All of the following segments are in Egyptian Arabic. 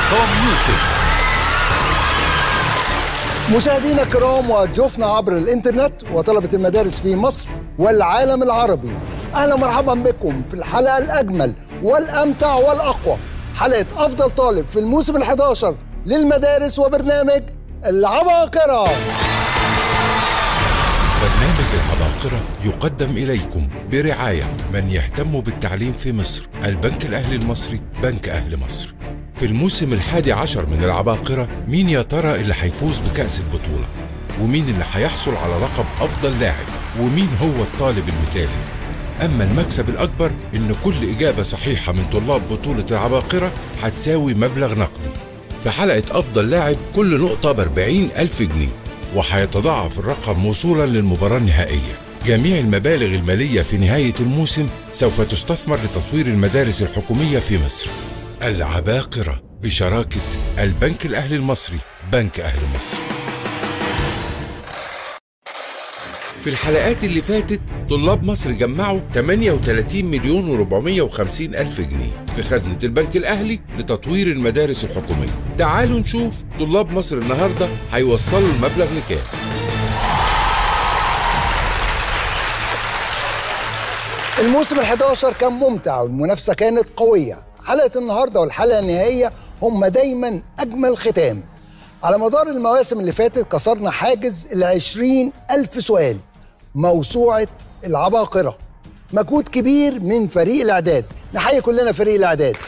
عصام يوسف مشاهدينا الكرام وضيوفنا عبر الانترنت وطلبة المدارس في مصر والعالم العربي اهلا ومرحبا بكم في الحلقة الاجمل والامتع والاقوى حلقة افضل طالب في الموسم ال11 للمدارس وبرنامج العباقرة برنامج العباقرة يقدم إليكم برعاية من يهتم بالتعليم في مصر البنك الأهلي المصري بنك أهل مصر في الموسم الحادي عشر من العباقرة مين يا ترى اللي هيفوز بكأس البطولة ومين اللي هيحصل على لقب أفضل لاعب ومين هو الطالب المثالي أما المكسب الأكبر إن كل إجابة صحيحة من طلاب بطولة العباقرة هتساوي مبلغ نقدي في حلقة أفضل لاعب كل نقطة بأربعين ألف جنيه وهيتضاعف الرقم وصولا للمباراة النهائية جميع المبالغ المالية في نهاية الموسم سوف تستثمر لتطوير المدارس الحكومية في مصر العباقرة بشراكة البنك الأهلي المصري بنك أهل مصر في الحلقات اللي فاتت طلاب مصر جمعوا 38 مليون و450 ألف جنيه في خزنة البنك الأهلي لتطوير المدارس الحكومية تعالوا نشوف طلاب مصر النهاردة هيوصلوا المبلغ لكام الموسم ال11 كان ممتع والمنافسة كانت قوية حلقة النهاردة والحلقة النهائية هم دايما أجمل ختام على مدار المواسم اللي فاتت كسرنا حاجز العشرين ألف سؤال موسوعة العباقرة مجهود كبير من فريق الإعداد نحيي كلنا فريق الإعداد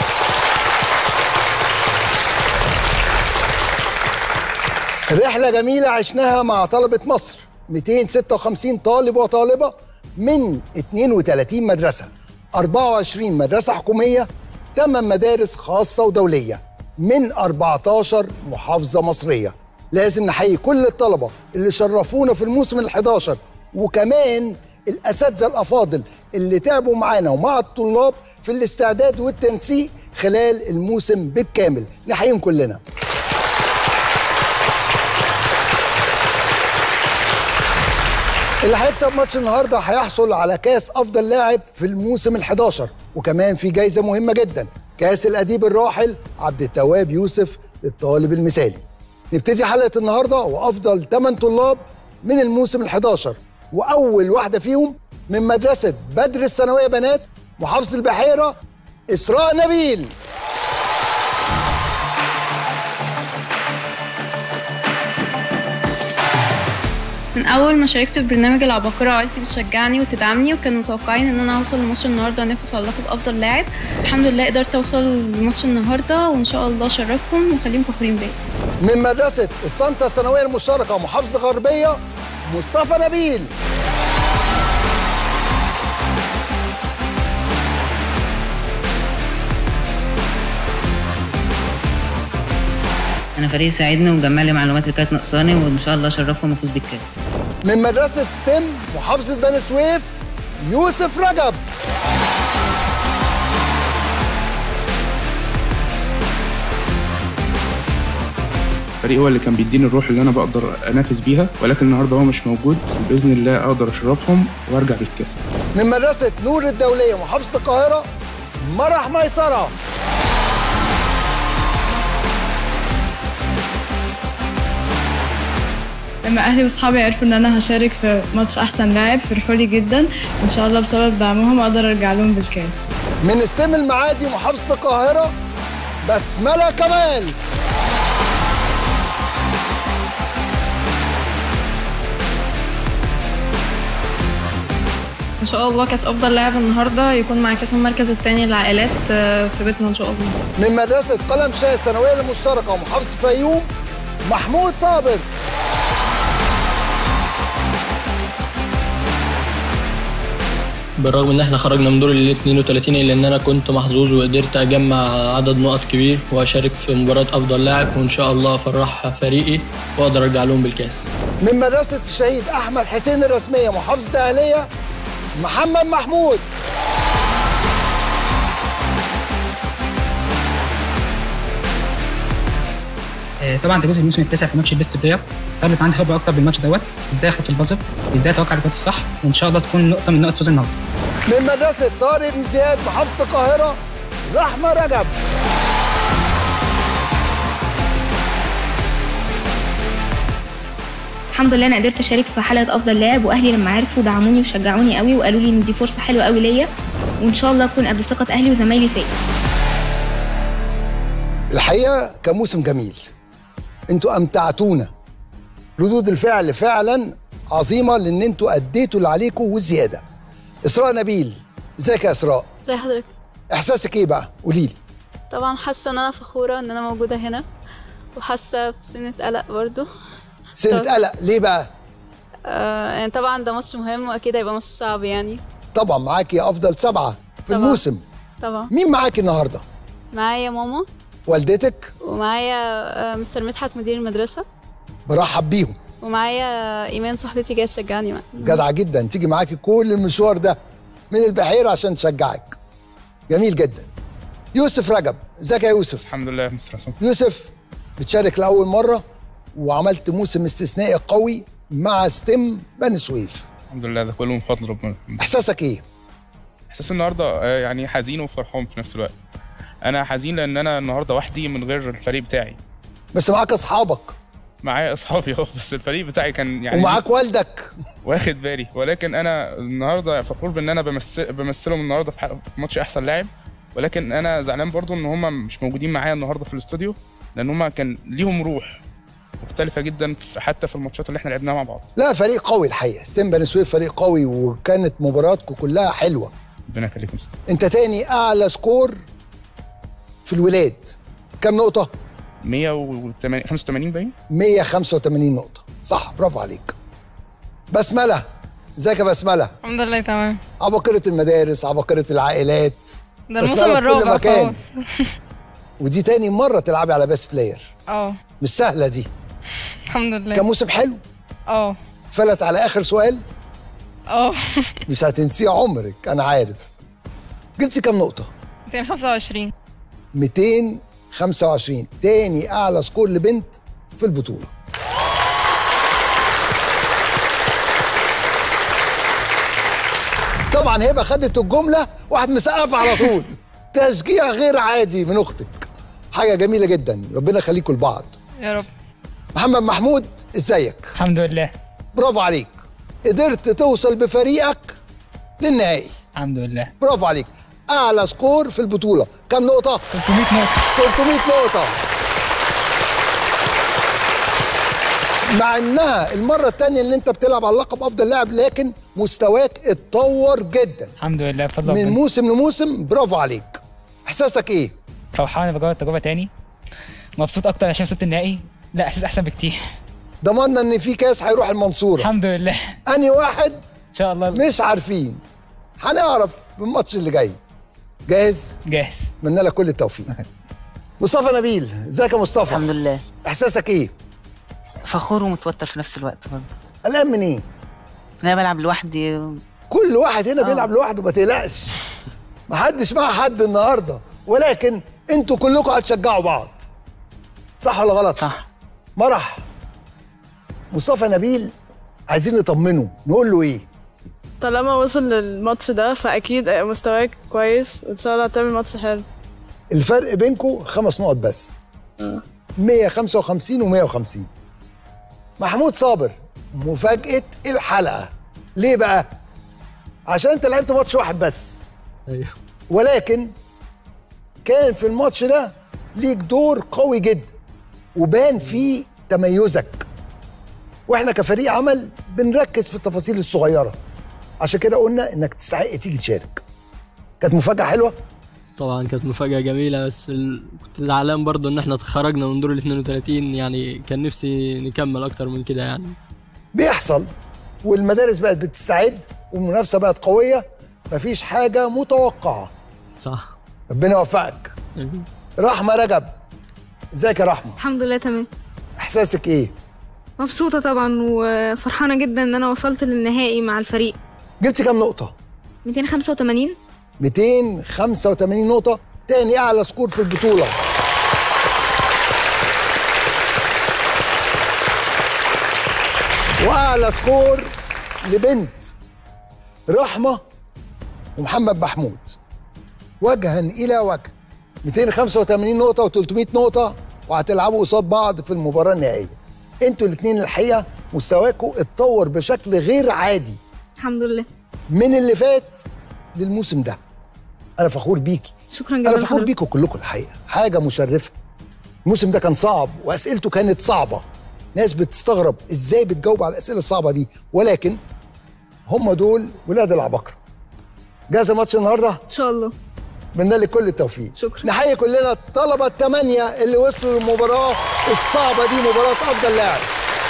رحلة جميلة عشناها مع طلبة مصر 256 طالب وطالبة من 32 مدرسة 24 مدرسة حكومية 8 مدارس خاصة ودولية من 14 محافظة مصرية لازم نحيي كل الطلبة اللي شرفونا في الموسم ال11 وكمان الأساتذة الأفاضل اللي تعبوا معانا ومع الطلاب في الاستعداد والتنسيق خلال الموسم بالكامل نحييهم كلنا اللي هيكسب ماتش النهارده هيحصل على كاس افضل لاعب في الموسم ال11 وكمان في جايزه مهمه جدا كاس الاديب الراحل عبد التواب يوسف للطالب المثالي نبتدي حلقه النهارده وافضل 8 طلاب من الموسم ال11 واول واحده فيهم من مدرسه بدر الثانويه بنات محافظه البحيره اسراء نبيل من اول ما شاركت في برنامج العباقرة عائلتي بتشجعني وتدعمني وكانوا متوقعين ان انا اوصل لمصر النهارده وانافس على لقب افضل لاعب الحمد لله قدرت اوصل لمصر النهارده وان شاء الله اشرفهم واخليهم فخورين بيا من مدرسه السانتا الثانويه المشتركه محافظه غربيه مصطفى نبيل انا فريق ساعدني وجمع لي معلومات اللي كانت ناقصاني وان شاء الله اشرفهم وافوز بالكاس من مدرسه ستيم محافظه بني سويف يوسف رجب الفريق هو اللي كان بيديني الروح اللي انا بقدر انافس بيها ولكن النهارده هو مش موجود باذن الله اقدر اشرفهم وارجع بالكاس من مدرسه نور الدوليه محافظه القاهره مرح ميسره لما اهلي واصحابي عرفوا ان انا هشارك في ماتش احسن لاعب فرحوا لي جدا وان شاء الله بسبب دعمهم اقدر ارجع لهم بالكاس من استم المعادي محافظه القاهره بسمله كمال ان شاء الله كاس افضل لاعب النهارده يكون مع كاس المركز الثاني للعائلات آه، في بيتنا ان شاء الله من مدرسه قلم شاه الثانويه المشتركه ومحافظه فيوم محمود صابر بالرغم ان احنا خرجنا من دور ال 32 الا ان انا كنت محظوظ وقدرت اجمع عدد نقط كبير واشارك في مباراه افضل لاعب وان شاء الله افرح فريقي واقدر ارجع لهم بالكاس من مدرسه الشهيد احمد حسين الرسميه محافظه اهليه محمد محمود آه، طبعا تجربه الموسم التاسع في ماتش البيست بلاير خلت عندي خبره اكتر بالماتش دوت ازاي اخد في البازر ازاي اتوقع الكوات الصح وان شاء الله تكون نقطه من نقط فوز النهارده من مدرسه طارق بن زياد محافظه القاهره رحمه رجب الحمد لله انا قدرت اشارك في حلقه افضل لاعب واهلي لما عرفوا دعموني وشجعوني قوي وقالوا لي ان دي فرصه حلوه قوي ليا وان شاء الله اكون قد ثقه اهلي وزمايلي فيا الحقيقه كان موسم جميل انتوا امتعتونا ردود الفعل فعلا عظيمه لان انتوا اديتوا اللي عليكم وزياده اسراء نبيل ازيك يا اسراء زي حضرتك احساسك ايه بقى قولي لي طبعا حاسه ان انا فخوره ان انا موجوده هنا وحاسه بسنه قلق برضو سنه طب- قلق ليه بقى آه يعني طبعا ده ماتش مهم واكيد هيبقى ماتش صعب يعني طبعا معاكي افضل سبعه في طبعاً. الموسم طبعا مين معاكي النهارده معايا ماما والدتك ومعايا آه مستر مدحت مدير المدرسه برحب بيهم ومعايا ايمان صاحبتي جايه تشجعني معايا جدعه جدا تيجي معاكي كل المشوار ده من البحيره عشان تشجعك جميل جدا يوسف رجب ازيك يا يوسف الحمد لله يا مستر عصام يوسف بتشارك لاول مره وعملت موسم استثنائي قوي مع ستيم بني سويف الحمد لله ده كله من فضل ربنا احساسك ايه احساس النهارده آه، يعني حزين وفرحان في نفس الوقت انا حزين لان انا النهارده وحدي من غير الفريق بتاعي بس معاك اصحابك معايا اصحابي اه بس الفريق بتاعي كان يعني ومعاك والدك واخد بالي ولكن انا النهارده فخور بان انا بمثل بمثلهم النهارده في ح- في ماتش احسن لاعب ولكن انا زعلان برضو ان هم مش موجودين معايا النهارده في الاستوديو لان هم كان ليهم روح مختلفه جدا في حتى في الماتشات اللي احنا لعبناها مع بعض لا فريق قوي الحقيقه ستيم بني سويف فريق قوي وكانت مباراتكم كلها حلوه ربنا يخليكم مستر انت تاني اعلى سكور في الولاد كام نقطه 185 باين 185 نقطه صح برافو عليك بسمله ازيك يا بسمله الحمد لله تمام عباقرة المدارس عباقرة العائلات ده بسملة الموسم في كل الرابع مكان. خلاص ودي تاني مرة تلعبي على بيست بلاير اه مش سهلة دي الحمد لله كان موسم حلو اه فلت على آخر سؤال اه مش هتنسيه عمرك أنا عارف جبتي كام نقطة 225 225 تاني أعلى سكور لبنت في البطولة طبعا هبه خدت الجمله واحد مسقف على طول تشجيع غير عادي من اختك حاجه جميله جدا ربنا يخليكم لبعض يا رب محمد محمود ازيك الحمد لله برافو عليك قدرت توصل بفريقك للنهائي الحمد لله برافو عليك اعلى سكور في البطوله كام نقطه 300 نقطه 300 نقطه مع انها المره الثانيه اللي انت بتلعب على لقب افضل لاعب لكن مستواك اتطور جدا الحمد لله بفضل من ربنا موسم لموسم برافو عليك احساسك ايه فرحان بجرب التجربه تاني مبسوط اكتر عشان وصلت النهائي لا احساس احسن بكتير ضمننا ان في كاس هيروح المنصوره الحمد لله انهي واحد ان شاء الله مش عارفين هنعرف في الماتش اللي جاي جاهز جاهز اتمنى لك كل التوفيق مصطفى نبيل ازيك يا مصطفى الحمد لله احساسك ايه فخور ومتوتر في نفس الوقت برضه قلقان من ايه انا بلعب لوحدي كل واحد هنا آه. بيلعب لوحده ما تقلقش محدش مع حد النهارده ولكن انتوا كلكم هتشجعوا بعض صح ولا غلط صح مرح مصطفى نبيل عايزين نطمنه نقول له ايه طالما وصل للماتش ده فاكيد مستواك كويس وان شاء الله هتعمل ماتش حلو الفرق بينكم خمس نقط بس 155 و150 محمود صابر مفاجأة الحلقة ليه بقى؟ عشان انت لعبت ماتش واحد بس ايوه ولكن كان في الماتش ده ليك دور قوي جدا وبان فيه تميزك واحنا كفريق عمل بنركز في التفاصيل الصغيرة عشان كده قلنا انك تستحق تيجي تشارك كانت مفاجأة حلوة طبعا كانت مفاجأة جميلة بس ال... كنت زعلان برضو ان احنا خرجنا من دور ال 32 يعني كان نفسي نكمل اكتر من كده يعني بيحصل والمدارس بقت بتستعد والمنافسه بقت قويه مفيش حاجه متوقعه صح ربنا يوفقك رحمه رجب ازيك يا رحمه الحمد لله تمام احساسك ايه مبسوطة طبعا وفرحانة جدا ان انا وصلت للنهائي مع الفريق جبتي كام نقطه 285 285 نقطه تاني اعلى سكور في البطوله واعلى سكور لبنت رحمه ومحمد محمود وجها الى وجه 285 نقطه و300 نقطه وهتلعبوا قصاد بعض في المباراه النهائيه انتوا الاثنين الحقيقه مستواكم اتطور بشكل غير عادي الحمد لله من اللي فات للموسم ده انا فخور بيكي شكرا جدا انا فخور لحضرتك. بيكم كلكم الحقيقه حاجه مشرفه الموسم ده كان صعب واسئلته كانت صعبه ناس بتستغرب ازاي بتجاوب على الاسئله الصعبه دي ولكن هم دول ولاد العباقره جاهزه ماتش النهارده ان شاء الله بتمنى لك كل التوفيق شكرا نحيي كلنا الطلبه الثمانيه اللي وصلوا للمباراه الصعبه دي مباراه افضل لاعب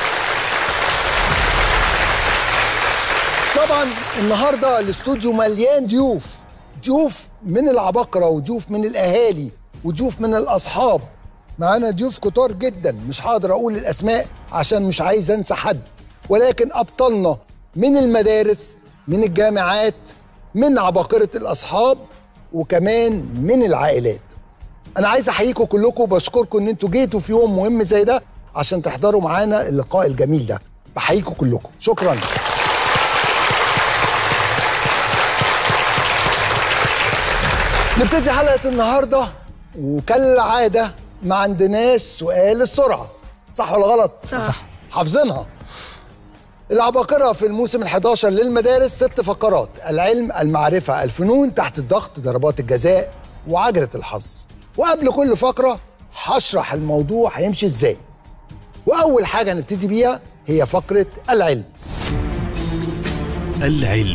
طبعا النهارده الاستوديو مليان ضيوف ضيوف من العباقره وضيوف من الاهالي وضيوف من الاصحاب معانا ضيوف كتار جدا مش هقدر اقول الاسماء عشان مش عايز انسى حد ولكن ابطالنا من المدارس من الجامعات من عباقره الاصحاب وكمان من العائلات انا عايز احييكم كلكم وبشكركم ان انتوا جيتوا في يوم مهم زي ده عشان تحضروا معانا اللقاء الجميل ده بحييكم كلكم شكرا نبتدي حلقه النهارده وكالعاده ما عندناش سؤال السرعه صح ولا غلط صح حافظينها العباقرة في الموسم ال11 للمدارس ست فقرات العلم المعرفة الفنون تحت الضغط ضربات الجزاء وعجلة الحظ وقبل كل فقرة هشرح الموضوع هيمشي ازاي وأول حاجة نبتدي بيها هي فقرة العلم العلم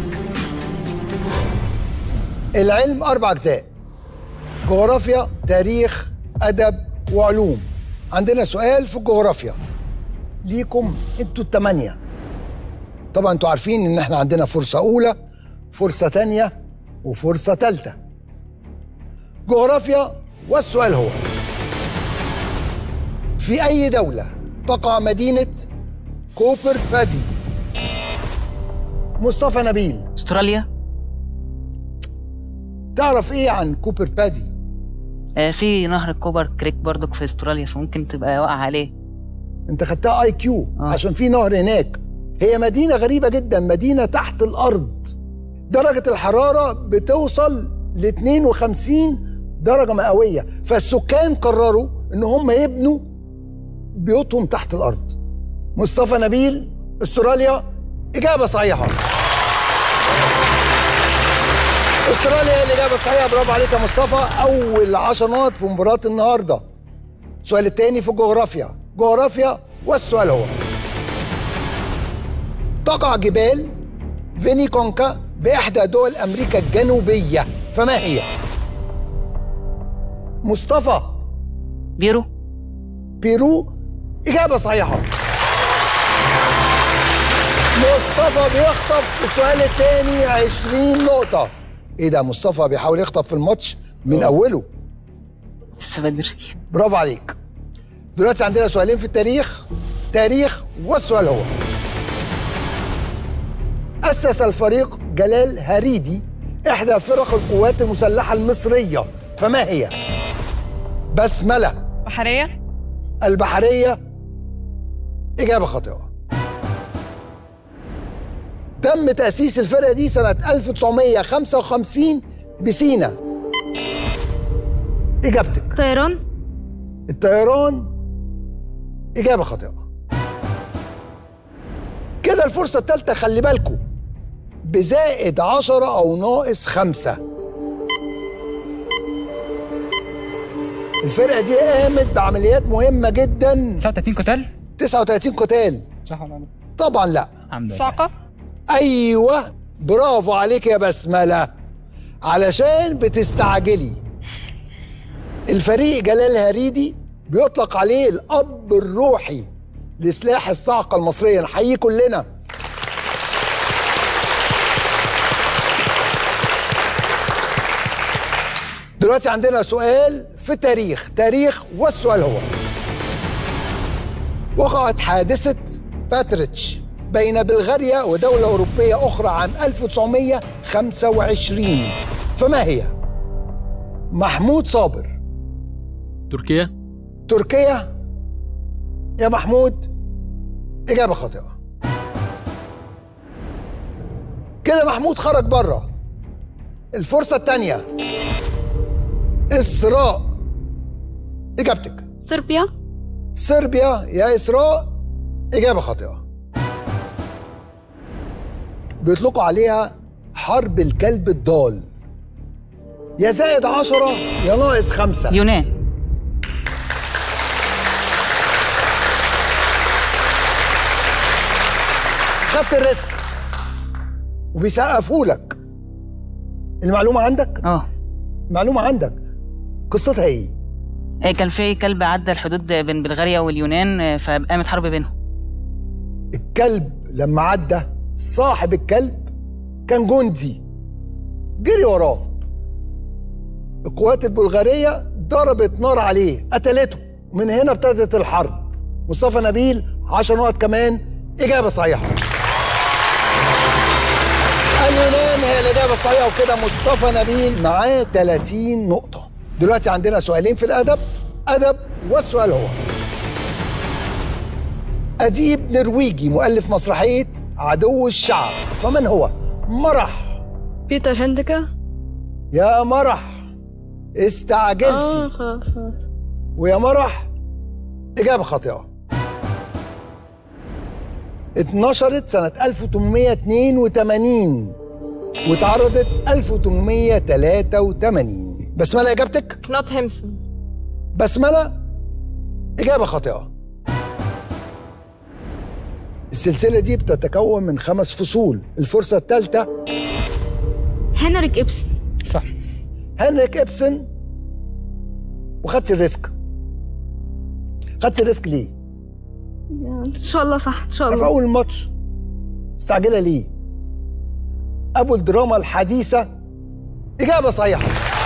العلم أربع أجزاء جغرافيا تاريخ أدب وعلوم عندنا سؤال في الجغرافيا ليكم انتوا التمانية طبعا انتوا عارفين ان احنا عندنا فرصة أولى فرصة تانية وفرصة تالتة جغرافيا والسؤال هو في أي دولة تقع مدينة كوبر بادي مصطفى نبيل استراليا تعرف ايه عن كوبر بادي آه في نهر كوبر كريك برضك في استراليا فممكن تبقى واقع عليه انت خدتها اي كيو عشان في نهر هناك هي مدينه غريبه جدا مدينه تحت الارض درجه الحراره بتوصل ل 52 درجه مئويه فالسكان قرروا ان هم يبنوا بيوتهم تحت الارض مصطفى نبيل استراليا اجابه صحيحه استراليا هي الاجابه الصحيحه برافو عليك يا مصطفى اول 10 نقط في مباراه النهارده السؤال الثاني في الجغرافيا جغرافيا والسؤال هو تقع جبال فيني كونكا بإحدى دول أمريكا الجنوبية فما هي؟ مصطفى بيرو بيرو إجابة صحيحة مصطفى بيخطف في السؤال الثاني 20 نقطة إيه ده مصطفى بيحاول يخطف في الماتش من أوله لسه بدري برافو عليك دلوقتي عندنا سؤالين في التاريخ تاريخ والسؤال هو أسس الفريق جلال هريدي إحدى فرق القوات المسلحة المصرية فما هي؟ بسملة بحرية البحرية إجابة خاطئة تم تأسيس الفرقة دي سنة 1955 بسينا إجابتك طيران الطيران إجابة خاطئة كده الفرصة الثالثة خلي بالكم بزائد عشرة أو ناقص خمسة الفرقة دي قامت بعمليات مهمة جدا 39 قتال 39 قتال صح ولا لا؟ طبعا لا الحمد لله صعقة ايوه برافو عليك يا بسمله علشان بتستعجلي الفريق جلال هريدي بيطلق عليه الاب الروحي لسلاح الصاعقه المصريه نحييه كلنا دلوقتي عندنا سؤال في التاريخ تاريخ والسؤال هو وقعت حادثة باتريتش بين بلغاريا ودولة أوروبية أخرى عام 1925 فما هي؟ محمود صابر تركيا تركيا يا محمود إجابة خاطئة كده محمود خرج بره الفرصة الثانية إسراء إجابتك صربيا صربيا يا إسراء إجابة خاطئة بيطلقوا عليها حرب الكلب الضال يا زائد عشرة يا ناقص خمسة يونان خدت الريسك وبيسقفوا لك المعلومة عندك؟ اه المعلومة عندك قصتها ايه؟ آه، كان في كلب عدى الحدود بين بلغاريا واليونان آه، فقامت حرب بينهم الكلب لما عدى صاحب الكلب كان جندي جري وراه القوات البلغارية ضربت نار عليه قتلته من هنا ابتدت الحرب مصطفى نبيل 10 نقط كمان إجابة صحيحة اليونان هي الإجابة الصحيحة وكده مصطفى نبيل معاه 30 نقطة دلوقتي عندنا سؤالين في الأدب أدب والسؤال هو أديب نرويجي مؤلف مسرحية عدو الشعب فمن هو؟ مرح بيتر هندكا يا مرح اه استعجلتي خلاص خلاص ويا مرح إجابة خاطئة اتنشرت سنة 1882 واتعرضت 1883 بسملة إجابتك؟ نوت هيمسون بسملة إجابة خاطئة السلسلة دي بتتكون من خمس فصول الفرصة الثالثة هنريك إبسن صح هنريك إبسن وخدت الريسك خدت الريسك ليه؟ إن شاء الله صح إن شاء في الله أول ماتش استعجلها ليه؟ أبو الدراما الحديثة إجابة صحيحة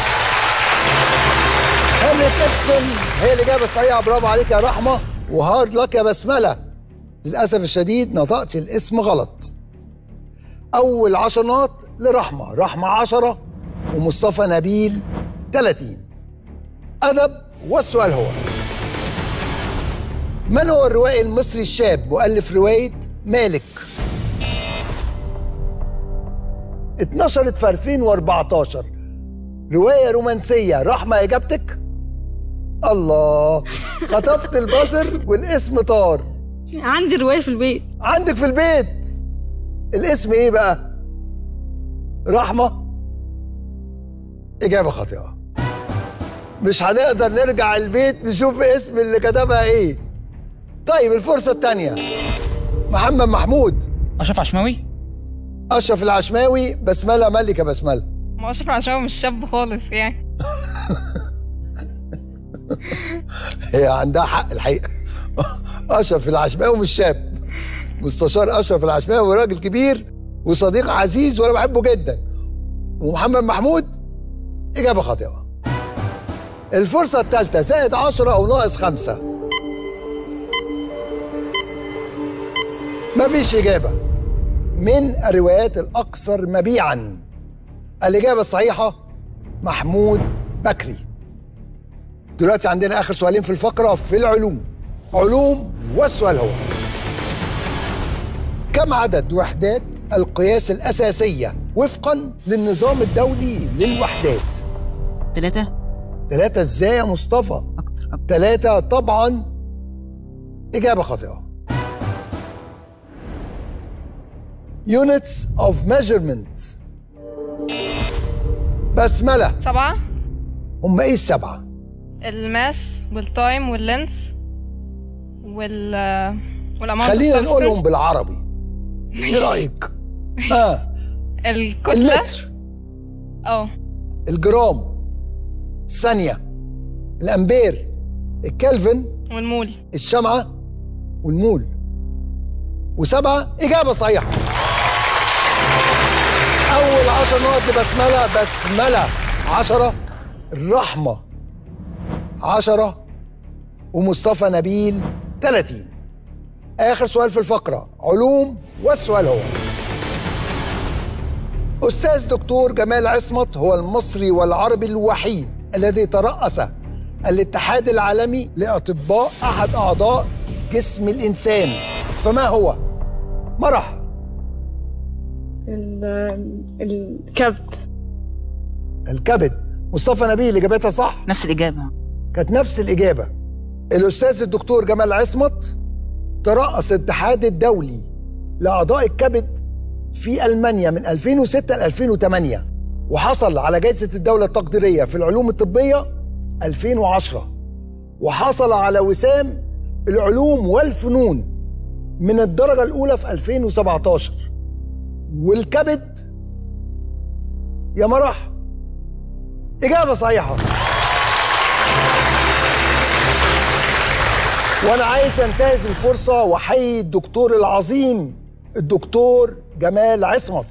هنريك إبسن هي الإجابة الصحيحة برافو عليك يا رحمة وهارد لك يا بسملة للأسف الشديد نطقت الاسم غلط أول عشر نقط لرحمة رحمة عشرة ومصطفى نبيل 30 أدب والسؤال هو من هو الروائي المصري الشاب مؤلف رواية مالك اتنشرت في 2014 رواية رومانسية رحمة إجابتك الله خطفت البزر والاسم طار عندي رواية في البيت عندك في البيت الاسم ايه بقى رحمة إجابة خاطئة مش هنقدر نرجع البيت نشوف اسم اللي كتبها ايه طيب الفرصة التانية محمد محمود اشرف عشماوي أشرف العشماوي بسملة ملكة بسملة ما اشرف عشان مش شاب خالص يعني هي عندها حق الحقيقة أشرف العشماوي مش شاب مستشار أشرف العشماوي راجل كبير وصديق عزيز وأنا بحبه جدا ومحمد محمود إجابة خاطئة الفرصة الثالثة زائد عشرة أو ناقص خمسة مفيش إجابة من الروايات الأكثر مبيعا الإجابة الصحيحة محمود بكري دلوقتي عندنا آخر سؤالين في الفقرة في العلوم علوم والسؤال هو كم عدد وحدات القياس الأساسية وفقا للنظام الدولي للوحدات ثلاثة ثلاثة ازاي يا مصطفى ثلاثة طبعا إجابة خاطئة units of measurement بسملة سبعة هم ايه السبعة؟ الماس والتايم واللينس وال والاماونت خلينا نقولهم بالعربي ايه رأيك؟ ها الكتلة المتر اه الجرام الثانية الأمبير الكلفن والمول الشمعة والمول وسبعة إجابة صحيحة أول عشر نقط لبسملة بسملة عشرة الرحمة عشرة ومصطفى نبيل 30 آخر سؤال في الفقرة علوم والسؤال هو أستاذ دكتور جمال عصمت هو المصري والعربي الوحيد الذي ترأس الاتحاد العالمي لأطباء أحد أعضاء جسم الإنسان فما هو؟ مرح ال- الكبد الكبد مصطفى نبيل إجابتها صح؟ نفس الإجابة كانت نفس الإجابة الأستاذ الدكتور جمال عصمت ترأس الاتحاد الدولي لأعضاء الكبد في ألمانيا من 2006 ل 2008 وحصل على جائزة الدولة التقديرية في العلوم الطبية 2010 وحصل على وسام العلوم والفنون من الدرجة الأولى في 2017 والكبد يا مرح إجابة صحيحة وأنا عايز أنتهز الفرصة وأحيي الدكتور العظيم الدكتور جمال عصمت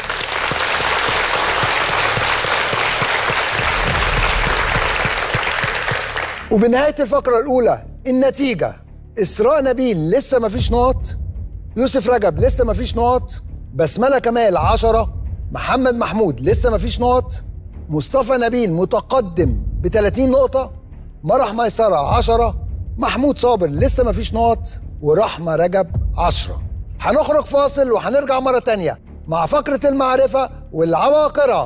وبنهاية الفقرة الأولى النتيجة إسراء نبيل لسه ما فيش نقط يوسف رجب لسه ما فيش نقط بسملة كمال عشرة محمد محمود لسه ما فيش نقط مصطفى نبيل متقدم ب 30 نقطة مرح ميسرة 10 محمود صابر لسه ما فيش نقط ورحمة رجب 10 هنخرج فاصل وهنرجع مرة تانية مع فقرة المعرفة والعباقرة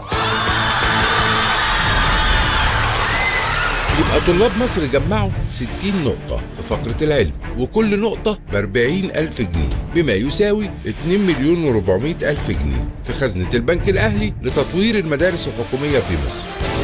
يبقى طلاب مصر جمعوا 60 نقطة في فقرة العلم وكل نقطة ب 40 ألف جنيه بما يساوي 2 مليون و400 ألف جنيه في خزنة البنك الأهلي لتطوير المدارس الحكومية في مصر